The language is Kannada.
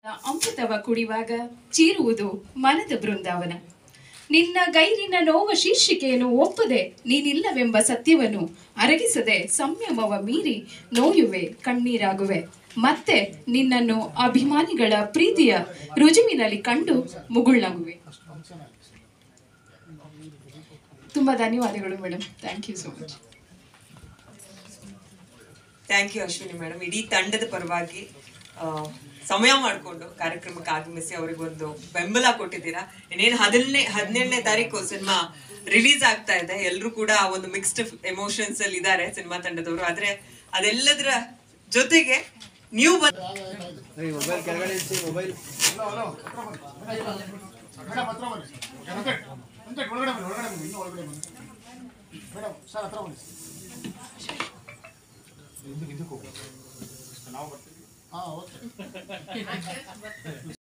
ಅಮೃತವ ಕುಡಿವಾಗ ಚೀರುವುದು ಮನದ ಬೃಂದಾವನ ನಿನ್ನ ಗೈರಿನ ನೋವ ಶೀರ್ಷಿಕೆಯನ್ನು ಒಪ್ಪದೆ ನೀನಿಲ್ಲವೆಂಬ ಸತ್ಯವನ್ನು ಅರಗಿಸದೆ ಸಂಯಮವ ಮೀರಿ ನೋಯುವೆ ಕಣ್ಣೀರಾಗುವೆ ಮತ್ತೆ ನಿನ್ನನ್ನು ಅಭಿಮಾನಿಗಳ ಪ್ರೀತಿಯ ರುಜುವಿನಲ್ಲಿ ಕಂಡು ಮುಗುಳ್ನಗುವೆ ತುಂಬಾ ಧನ್ಯವಾದಗಳು madam thank you so much thank you Ashwini madam ಇಡೀ ತಂಡದ ಪರವಾಗಿ ಆ, ಸಮಯ ಮಾಡಿಕೊಂಡು ಕಾರ್ಯಕ್ರಮಕ್ಕೆ ಆಗಮಿಸಿ ಅವರಿಗೊಂದು ಬೆಂಬಲ ಕೊಟ್ಟಿದ್ದೀರಾ ಇನ್ನೇನು ಹದಿನೇಳನೇ ಹದಿನೇಳನೇ ತಾರೀಕು ಸಿನಿಮಾ ರಿಲೀಸ್ ಆಗ್ತಾ ಇದೆ ಎಲ್ಲರೂ ಕೂಡ ಒಂದು ಮಿಕ್ಸ್ಡ್ ಎಮೋಷನ್ಸ್ ಅಲ್ಲಿ ಇದ್ದಾರೆ ಸಿನಿಮಾ ತಂಡದವರು ಆದ್ರೆ ಅದೆಲ್ಲದರ ಜೊತೆಗೆ ನೀವು ಬಂದ ಮೊಬೈಲ್ ಕೆಳಗಡೆ ಇರಿಸಿ ಮೊಬೈಲ್ ಮೇಡಮ್ ಹತ್ರ ಬನ್ನಿ ವೆಂಕಟ್ ವೆಂಕಟ್ ಒಳಗಡೆ ಬನ್ನಿ ಒಳಗಡೆ ಬನ್ನಿ ಇನ್ನೂ ಒಳಗಡೆ ಬನ್ನಿ ಮೇಡಮ್ ಸರ್ ಹತ್ರ ಬನ್ನಿ ಹಾಂ ಓಕೆ